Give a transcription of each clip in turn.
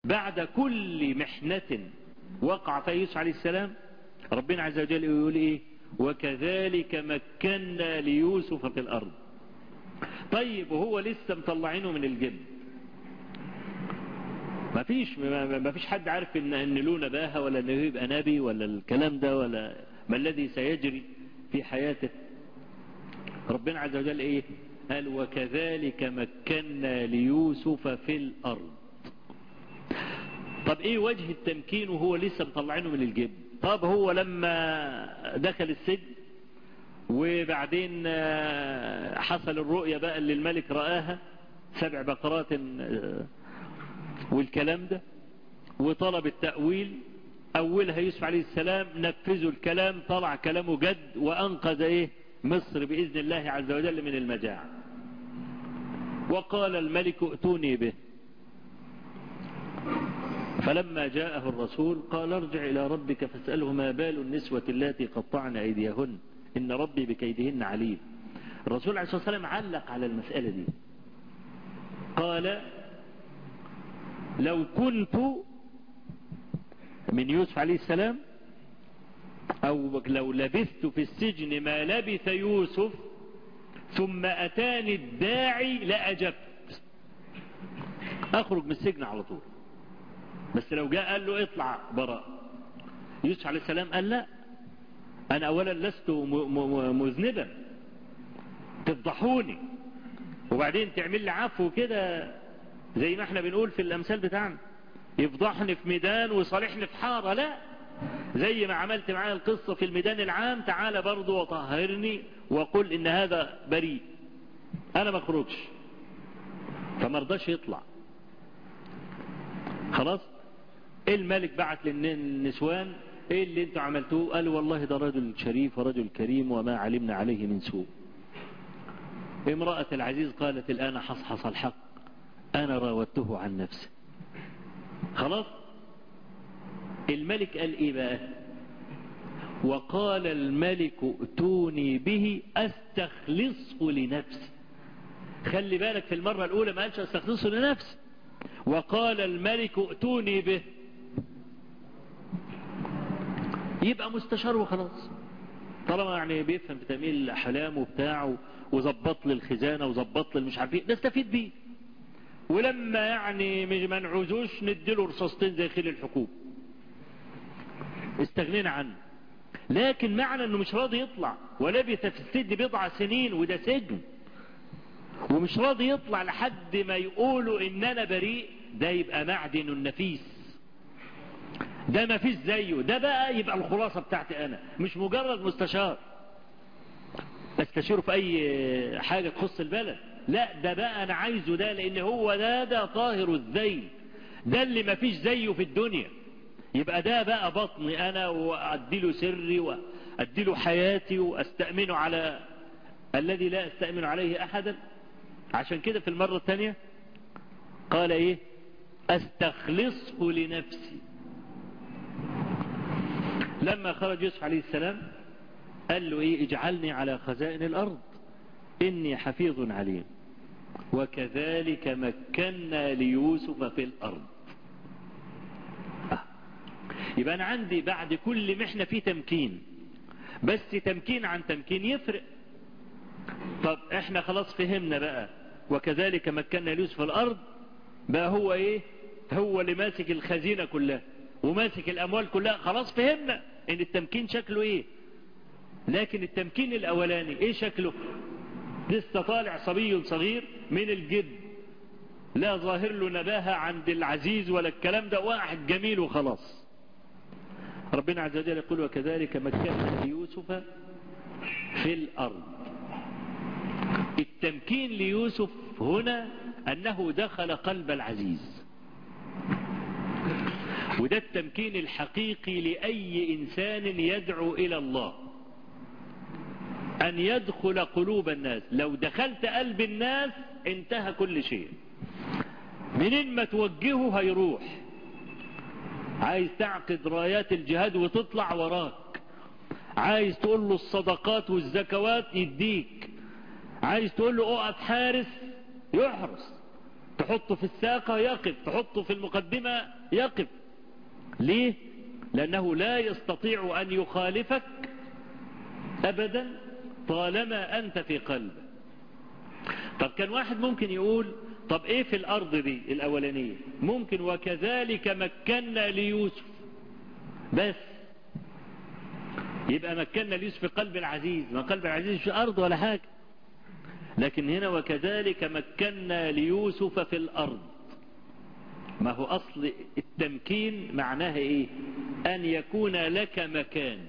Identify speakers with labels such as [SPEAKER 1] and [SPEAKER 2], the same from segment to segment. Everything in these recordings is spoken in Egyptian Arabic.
[SPEAKER 1] بعد كل محنة وقع فيها يوسف عليه السلام ربنا عز وجل يقول ايه وكذلك مكنا ليوسف في الارض طيب وهو لسه مطلعينه من الجب ما فيش ما فيش حد عارف ان ان له نباهه ولا انه يبقى نبي ولا الكلام ده ولا ما الذي سيجري في حياته ربنا عز وجل ايه قال وكذلك مكنا ليوسف في الارض طب ايه وجه التمكين وهو لسه مطلعينه من الجب طب هو لما دخل السجن وبعدين حصل الرؤية بقى اللي الملك رآها سبع بقرات والكلام ده وطلب التأويل أولها يوسف عليه السلام نفذوا الكلام طلع كلامه جد وأنقذ إيه مصر بإذن الله عز وجل من المجاعة وقال الملك ائتوني به فلما جاءه الرسول قال ارجع إلى ربك فاسأله ما بال النسوة التي قطعن أيديهن إن ربي بكيدهن عليم الرسول عليه الصلاة والسلام علق على المسألة دي قال لو كنت من يوسف عليه السلام أو لو لبثت في السجن ما لبث يوسف ثم أتاني الداعي لأجبت أخرج من السجن على طول بس لو جاء قال له اطلع براء يوسف عليه السلام قال لا أنا أولا لست مذنبا تفضحوني وبعدين تعمل لي عفو كده زي ما احنا بنقول في الأمثال بتاعنا يفضحني في ميدان ويصالحني في حارة لا زي ما عملت معايا القصة في الميدان العام تعالى برضو وطهرني وقل ان هذا بريء انا ما اخرجش فما رضاش يطلع خلاص الملك بعت للنسوان ايه اللي انتوا عملتوه قالوا والله ده رجل شريف ورجل كريم وما علمنا عليه من سوء امرأة العزيز قالت الآن حصحص الحق أنا راودته عن نفسه خلاص الملك قال ايه بقى وقال الملك ائتوني به استخلصه لنفسي خلي بالك في المرة الاولى ما قالش استخلصه لنفسي وقال الملك ائتوني به يبقى مستشار وخلاص طالما يعني بيفهم في تأمين الأحلام وبتاعه وظبط لي الخزانة وظبط لي مش عارف ايه نستفيد بيه ولما يعني مش ما نعوزوش نديله رصاصتين زي خيل الحكومة استغنينا عنه لكن معنى انه مش راضي يطلع ولبث في السجن بضع سنين وده سجن ومش راضي يطلع لحد ما يقولوا ان انا بريء ده يبقى معدن النفيس ده ما فيش زيه ده بقى يبقى الخلاصة بتاعتي انا مش مجرد مستشار استشيره في اي حاجة تخص البلد لا ده بقى انا عايزه ده لان هو ده ده طاهر الذيل ده اللي ما فيش زيه في الدنيا يبقى ده بقى بطني انا واديله سري واديله حياتي واستأمنه على الذي لا استأمن عليه احدا عشان كده في المرة الثانية قال ايه استخلصه لنفسي لما خرج يوسف عليه السلام قال له ايه اجعلني على خزائن الارض اني حفيظ عليم وكذلك مكنا ليوسف في الارض يبقى أنا عندي بعد كل محنة في تمكين بس تمكين عن تمكين يفرق طب احنا خلاص فهمنا بقى وكذلك مكنا ليوسف في الأرض بقى هو ايه هو اللي ماسك الخزينة كلها وماسك الأموال كلها خلاص فهمنا ان التمكين شكله ايه لكن التمكين الأولاني ايه شكله لسه طالع صبي صغير من الجد لا ظاهر له نباهة عند العزيز ولا الكلام ده واحد جميل وخلاص ربنا عز وجل يقول وكذلك مكنا ليوسف في الأرض التمكين ليوسف هنا أنه دخل قلب العزيز وده التمكين الحقيقي لأي إنسان يدعو إلى الله أن يدخل قلوب الناس لو دخلت قلب الناس انتهى كل شيء منين ما توجهه هيروح عايز تعقد رايات الجهاد وتطلع وراك عايز تقول له الصدقات والزكوات يديك عايز تقول له اقف حارس يحرس تحطه في الساقة يقف تحطه في المقدمة يقف ليه لأنه لا يستطيع أن يخالفك أبدا طالما أنت في قلبه طب كان واحد ممكن يقول طب ايه في الارض دي الاولانية ممكن وكذلك مكنا ليوسف بس يبقى مكنا ليوسف في قلب العزيز ما قلب العزيز في ارض ولا حاجة لكن هنا وكذلك مكنا ليوسف في الارض ما هو اصل التمكين معناها ايه ان يكون لك مكان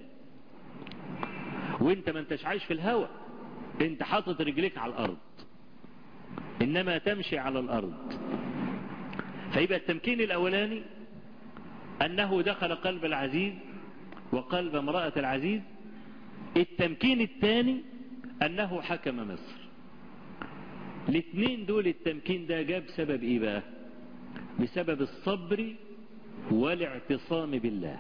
[SPEAKER 1] وانت ما انتش عايش في الهواء انت حاطط رجليك على الارض انما تمشي على الارض فيبقى التمكين الاولاني انه دخل قلب العزيز وقلب امرأة العزيز التمكين الثاني انه حكم مصر الاثنين دول التمكين ده جاب سبب ايه بقى بسبب الصبر والاعتصام بالله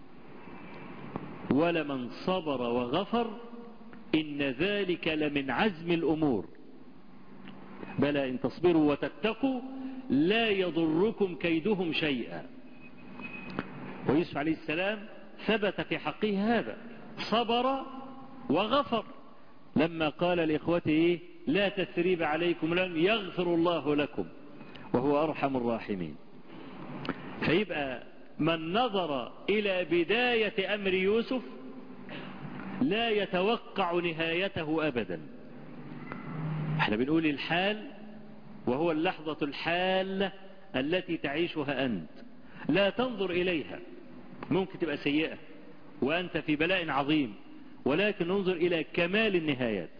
[SPEAKER 1] ولمن صبر وغفر إن ذلك لمن عزم الأمور بلى إن تصبروا وتتقوا لا يضركم كيدهم شيئا ويوسف عليه السلام ثبت في حقه هذا صبر وغفر لما قال لإخوته لا تثريب عليكم لن يغفر الله لكم وهو أرحم الراحمين فيبقى من نظر إلى بداية أمر يوسف لا يتوقع نهايته أبدا احنا بنقول الحال وهو اللحظة الحالة التي تعيشها أنت لا تنظر إليها ممكن تبقى سيئة وأنت في بلاء عظيم ولكن انظر إلى كمال النهايات